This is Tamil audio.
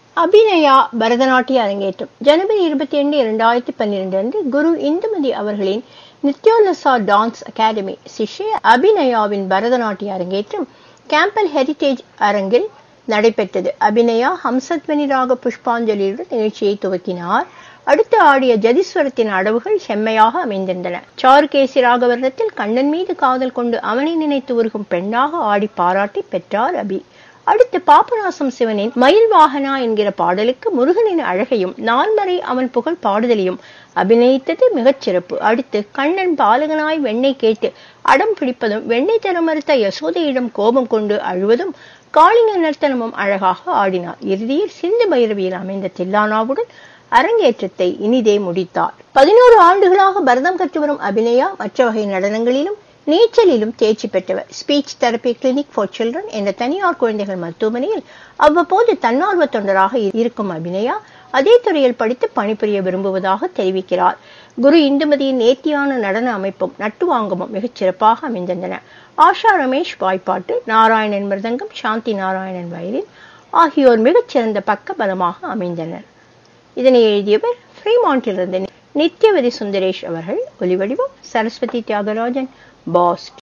அபிநயா பரதநாட்டிய அரங்கேற்றம் ஜனவரி இருபத்தி ரெண்டு இரண்டாயிரத்தி பன்னிரண்டு அன்று குரு இந்துமதி அவர்களின் நித்யோலசா டான்ஸ் அகாடமி சிஷ்ய அபிநயாவின் பரதநாட்டிய அரங்கேற்றம் கேம்பல் ஹெரிடேஜ் அரங்கில் நடைபெற்றது அபிநயா ஹம்சத்வனி ராக புஷ்பாஞ்சலியுடன் நிகழ்ச்சியை துவக்கினார் அடுத்து ஆடிய ஜதிஸ்வரத்தின் அடவுகள் செம்மையாக அமைந்திருந்தன சாருகேசி ராகவர்ணத்தில் கண்ணன் மீது காதல் கொண்டு அவனை நினைத்து உருகும் பெண்ணாக ஆடி பாராட்டி பெற்றார் அபி அடுத்து பாபநாசம் சிவனின் மயில் வாகனா என்கிற பாடலுக்கு முருகனின் அழகையும் நான்மறை அவன் புகழ் பாடுதலையும் அபிநயித்தது மிகச் சிறப்பு அடுத்து கண்ணன் பாலகனாய் வெண்ணெய் கேட்டு அடம் பிடிப்பதும் வெண்ணெய் தர மறுத்த யசோதையிடம் கோபம் கொண்டு அழுவதும் காளிங்க நர்த்தனமும் அழகாக ஆடினார் இறுதியில் சிந்து பைரவியில் அமைந்த தில்லானாவுடன் அரங்கேற்றத்தை இனிதே முடித்தார் பதினோரு ஆண்டுகளாக பரதம் கற்று வரும் அபிநயா மற்ற வகை நடனங்களிலும் நீச்சலிலும் தேர்ச்சி பெற்றவர் speech therapy clinic for children என்ற தனியார் குழந்தைகள் மருத்துவமனையில் அவ்வப்போது தன்னார்வ தொண்டராக இருக்கும் அபிநயா அதே துறையில் படித்து பணிபுரிய விரும்புவதாக தெரிவிக்கிறார் குரு இந்துமதியின் நேர்த்தியான நடன அமைப்பும் நட்டுவாங்கமும் மிகச் சிறப்பாக அமைந்திருந்தன ஆஷா ரமேஷ் வாய்ப்பாட்டு நாராயணன் மிருதங்கம் சாந்தி நாராயணன் வயலின் ஆகியோர் மிகச்சிறந்த பக்க பலமாக அமைந்தனர் இதனை எழுதியவர் ஃப்ரீமாண்டிலிருந்து நித்யவதி சுந்தரேஷ் அவர்கள் ஒலிவடிவம் சரஸ்வதி தியாகராஜன் பாஸ்ட்